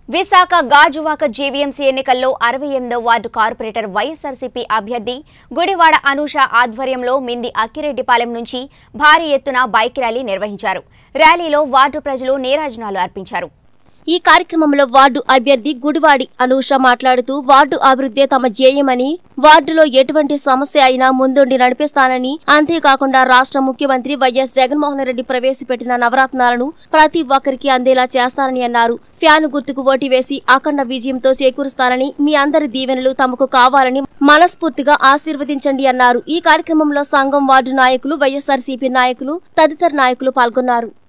Visakha Gajuwaka GVMC ఎన్నికల్లో అరవై ఎనిమిదో వార్డు కార్పొరేటర్ వైఎస్ఆర్సీపీ అభ్యర్థి గుడివాడ అనూష ఆధ్వర్యంలో మింది అక్కిరెడ్డిపాలెం నుంచి భారీ ఎత్తున బైక్ ర్యాలీ నిర్వహించారు ర్యాలీలో వార్డు ప్రజలు నీరాజనాలు అర్పించారు ఈ కార్యక్రమంలో వార్డు అభ్యర్థి గుడివాడి అనూష మాట్లాడుతూ వార్డు అభివృద్ధే తమ ధ్యేయమని వార్డులో ఎటువంటి సమస్య అయినా ముందుండి నడిపిస్తానని అంతేకాకుండా రాష్ట్ర ముఖ్యమంత్రి వైఎస్ జగన్మోహన్ రెడ్డి ప్రవేశపెట్టిన నవరత్నాలను ప్రతి ఒక్కరికి అందేలా చేస్తానని అన్నారు ఫ్యాన్ గుర్తుకు ఓటు వేసి అఖండ విజయంతో చేకూరుస్తానని మీ అందరి దీవెనలు తమకు కావాలని మనస్ఫూర్తిగా ఆశీర్వదించండి అన్నారు ఈ కార్యక్రమంలో సంఘం వార్డు నాయకులు వైఎస్ఆర్సీపీ నాయకులు తదితర నాయకులు పాల్గొన్నారు